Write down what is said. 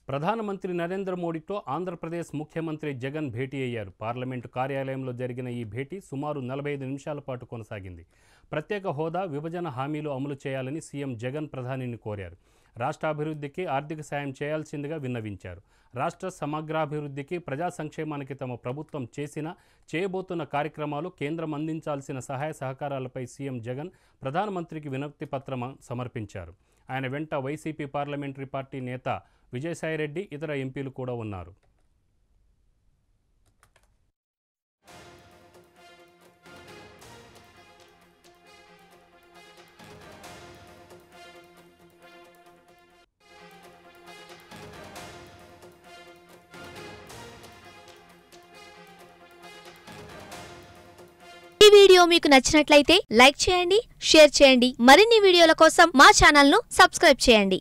ప్రధానమంత్రి నరేంద్ర మోడీతో ఆంధ్రప్రదేశ్ ముఖ్యమంత్రి జగన్ భేటీ అయ్యారు పార్లమెంటు కార్యాలయంలో జరిగిన ఈ భేటీ సుమారు నలభై ఐదు నిమిషాల పాటు కొనసాగింది ప్రత్యేక హోదా విభజన హామీలు అమలు చేయాలని సీఎం జగన్ ప్రధానిని కోరారు రాష్ట్ర అభివృద్ధికి ఆర్థిక సాయం చేయాల్సిందిగా విన్నవించారు రాష్ట్ర సమగ్రాభివృద్ధికి ప్రజా సంక్షేమానికి తమ ప్రభుత్వం చేసిన చేయబోతున్న కార్యక్రమాలు కేంద్రం అందించాల్సిన సహాయ సహకారాలపై సీఎం జగన్ ప్రధానమంత్రికి వినతి పత్రం సమర్పించారు ఆయన వెంట వైసీపీ పార్లమెంటరీ పార్టీ నేత విజయసాయిరెడ్డి ఇతర ఎంపీలు కూడా ఉన్నారు ఈ వీడియో మీకు నచ్చినట్లయితే లైక్ చేయండి షేర్ చేయండి మరిన్ని వీడియోల కోసం మా ఛానల్ను సబ్స్క్రైబ్ చేయండి